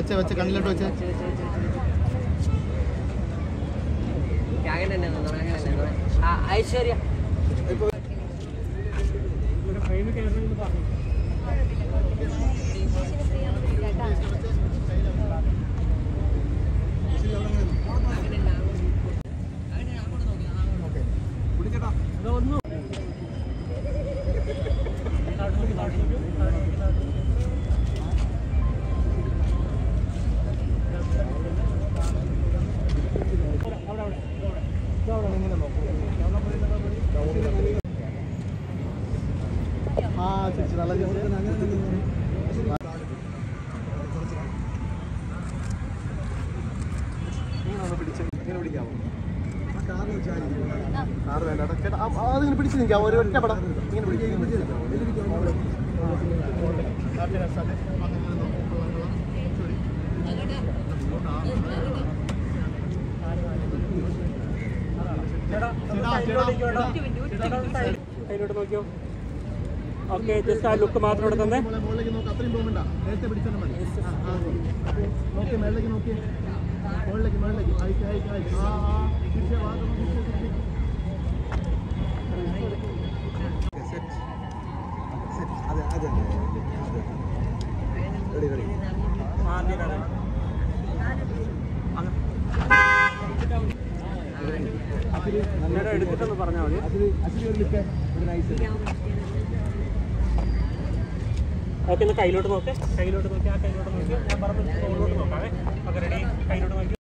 വെച്ച വെച്ച കണ്ണിലോട്ട് വെച്ച അങ്ങനെ തന്നെ നിന്നോണം, അങ്ങനെ തന്നെ നിന്നോണം. ആ, ഐശ്വര്യ ആ ചേച്ചി നല്ല ചേച്ചി കാറ് വേണ്ട എടാ, ചേട്ടാ ആ- ആ, അതിങ്ങനെ പിടിച്ച് നിൽക്കാം ഒരു ഒറ്റ പടം ഇങ്ങനെ പിടിച്ച് കയ്യിലോട്ട് നോക്കിയോ ഓക്കെ ജസ്റ്റ് ആ ലുക്ക് മാത്രം ഇവിടെ തന്നെ മോളെ മുകളിലേക്ക് നോക്ക് അത്രയും പോകുന്നുണ്ടാ നേരത്തെ പിടിച്ചാൽ മതി ആ, ആ. നോക്കി മേളിലേക്ക് നോക്കി മുകളിലേക്ക് മുകളിലേക്ക് അയക്ക് അയക്ക് അയക്ക് ആ ആ തിരിച്ച് വാ, തിരിച്ച്, തിരിച്ച്. അതെ അതെ അതെ റെഡി റെഡി അന്നേരം എടുത്തിട്ടൊന്ന് പറഞ്ഞാൽ മതി അതിൽ അതിൽ ഒരു ലിപ്പ് ഒരു നൈസ് ഓക്കെ ഒന്ന് കയ്യിലോട്ട് നോക്ക് കയ്യിലോട്ട് നോക്കി ആ കയ്യിലോട്ട് നോക്കി ഞാൻ പറഞ്ഞു മുകളിലോട്ട് നോക്കാവേ ഓക്കെ റെഡി കയ്യിലോട്ട് നോക്കി